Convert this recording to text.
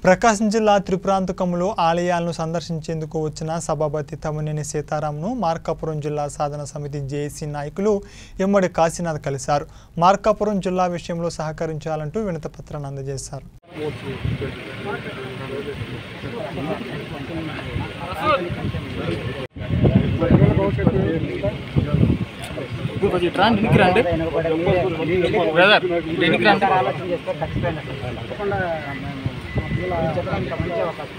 ప్రకాశం జిల్లా త్రిపురాంతకంలో ఆలయాలను సందర్శించేందుకు వచ్చిన సభాపతి తమ్మినేని సీతారాంను మార్కాపురం జిల్లా సాధన సమితి జేఏసీ నాయకులు ఎమ్మడి కాశీనాథ్ కలిశారు మార్కాపురం జిల్లా విషయంలో సహకరించాలంటూ వినతిపత్రాన్ని అందజేశారు కొంచెం ఇటు రండి వెనక్కి రండి బ్రదర్ ఇటు వెనక్కి రండి ఆలోచన చేస్తే ఖచ్చితంగా తప్పకుండా మేము చెప్పడానికి మంచి అవకాశం